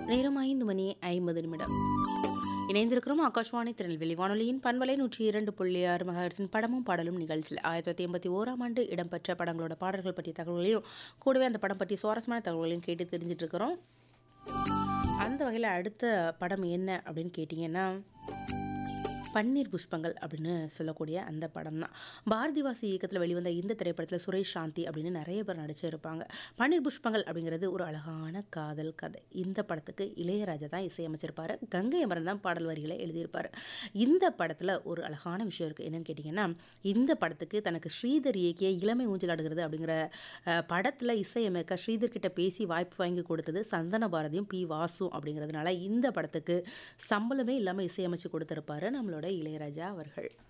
நேரம் ஐந்து மணி ஐம்பது நிமிடம் இணைந்திருக்கிறோம் ஆகாஷ்வாணி திருநெல்வேலி வானொலியின் பண்பலை நூற்றி இரண்டு புள்ளி ஆறு மகர்ஸின் படமும் பாடலும் நிகழ்ச்சியில் ஆயிரத்தி தொள்ளாயிரத்தி எண்பத்தி ஓராம் ஆண்டு இடம்பெற்ற படங்களோட பாடல்கள் பற்றிய தகவல்களையும் கூடவே அந்த படம் பற்றி சுவாரஸ்யமான தகவல்களையும் கேட்டு தெரிஞ்சிட்டு இருக்கிறோம் அந்த வகையில் அடுத்த படம் என்ன அப்படின்னு கேட்டிங்கன்னா பன்னீர் புஷ்பங்கள் அப்படின்னு சொல்லக்கூடிய அந்த படம் தான் பாரதிவாசி இயக்கத்தில் வெளிவந்த இந்த திரைப்படத்தில் சுரேஷ் சாந்தி அப்படின்னு நிறைய பேர் நடிச்சிருப்பாங்க பன்னீர் புஷ்பங்கள் அப்படிங்கிறது ஒரு அழகான காதல் கதை இந்த படத்துக்கு இளையராஜா தான் இசையமைச்சிருப்பாரு கங்கை அமரன் தான் பாடல் வரிகளை எழுதியிருப்பார் இந்த படத்தில் ஒரு அழகான விஷயம் இருக்குது என்னன்னு கேட்டிங்கன்னா இந்த படத்துக்கு தனக்கு ஸ்ரீதர் இயக்கிய இளமை ஊஞ்சலாடுகிறது அப்படிங்கிற அஹ், படத்தில் இசையமைக்க ஸ்ரீதர் கிட்ட பேசி வாய்ப்பு வாங்கி கொடுத்தது சந்தன பாரதியும் பி வாசு அப்படிங்கிறதுனால இந்த படத்துக்கு சம்பளமே இல்லாமல் இசையமைச்சு கொடுத்துருப்பாரு நம்மளோட இளையராஜா அவர்கள்